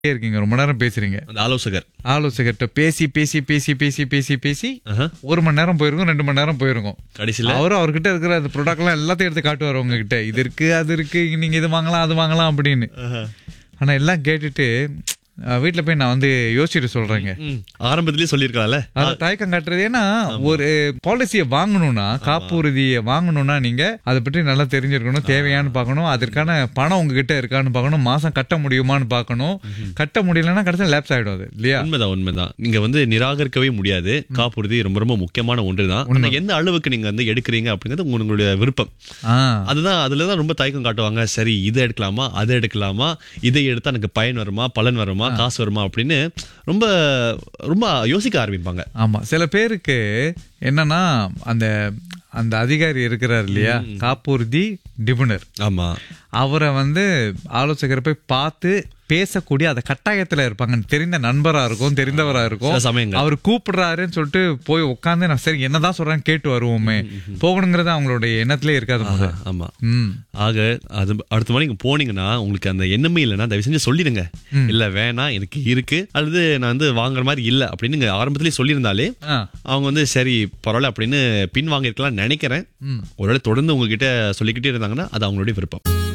இருக்கீங்க ரொம்ப நேரம் பேசுறீங்க அந்த ஆலோசகர் ஆலோசகர்கிட்ட பேசி பேசி பேசி பேசி பேசி பேசி ஆஹா. ஒரு மணி நேரம் போயிருக்கும் ரெண்டு மணி நேரம் போயிருக்கும் கடைசியில அவரும் அவர்கிட்ட இருக்கிற அந்த ப்ராடக்ட் எல்லாம் எல்லாத்தையும் எடுத்து காட்டுவார் உங்ககிட்ட இது இருக்கு அது இருக்கு நீங்க இது வாங்கலாம் அது வாங்கலாம் அப்படின்னு ஆஹா. ஆனா எல்லாம் கேட்டுட்டு அஹ், வீட்ல போய் நான் வந்து யோசிச்சுட்டு சொல்றேங்க ம். ஆரம்பத்திலேயே சொல்லியிருக்கலாம்ல அது தயக்கம் காட்டுறது ஏன்னா ஒரு பாலிசியை வாங்கணும்னா காப்புறுதியை வாங்கணும்னா நீங்க அதை பற்றி நல்லா தெரிஞ்சிருக்கணும் தேவையான்னு பார்க்கணும் அதற்கான பணம் உங்ககிட்ட இருக்கான்னு பார்க்கணும் மாசம் கட்ட முடியுமான்னு பார்க்கணும் கட்ட முடியலன்னா கடைசியில் லேப்ஸ் ஆயிடும் அது இல்லையா உண்மைதான் உண்மைதான் நீங்க வந்து நிராகரிக்கவே முடியாது காப்புறுதி ரொம்ப ரொம்ப முக்கியமான ஒன்றுதான் ஆனா எந்த அளவுக்கு நீங்க வந்து எடுக்கிறீங்க அப்படிங்கிறது உங்களுடைய விருப்பம் ஆ அதுதான் அதுலதான் ரொம்ப தயக்கம் காட்டுவாங்க சரி இதை எடுக்கலாமா அதை எடுக்கலாமா இதை எடுத்தா எனக்கு பயன் வருமா பலன் வருமா காசு வருமா அப்படின்னு ரொம்ப ரொம்ப யோசிக்க ஆரம்பிப்பாங்க ஆமா சில பேருக்கு என்னன்னா அந்த அந்த அதிகாரி இருக்கிறார் இல்லையா காப்புறுதி நிபுணர் ஆமா அவரை வந்து ஆலோசகரை போய் பார்த்து பேசக்கூடிய அந்த கட்டாயத்துல இருப்பாங்க தெரிந்த நண்பரா இருக்கும் தெரிந்தவரா இருக்கும் சில சமயங்கள் அவர் கூப்பிடுறாருன்னு சொல்லிட்டு போய் உட்காந்து நான் சரி என்னதான் சொல்றான்னு கேட்டு வருவோமே போகணுங்கிறது அவங்களுடைய எண்ணத்திலே இருக்காது முத. ஆமா ம் ஆக அது அடுத்த மணி நீங்க போனீங்கன்னா உங்களுக்கு அந்த எண்ணமே இல்லைன்னா தயவு செஞ்சு சொல்லிடுங்க இல்ல வேணாம் எனக்கு இருக்கு அல்லது நான் வந்து வாங்குற மாதிரி இல்ல அப்படின்னு நீங்க ஆரம்பத்திலேயே சொல்லியிருந்தாலே ஆ அவங்க வந்து சரி பரவாயில்ல அப்படின்னு பின் வாங்கியிருக்கலாம் நினைக்கிறேன் ம் ஒருவேளை தொடர்ந்து உங்ககிட்ட சொல்லிக்கிட்டே இருந்தாங்கன்னா அது அவங்களுடைய விருப்பம்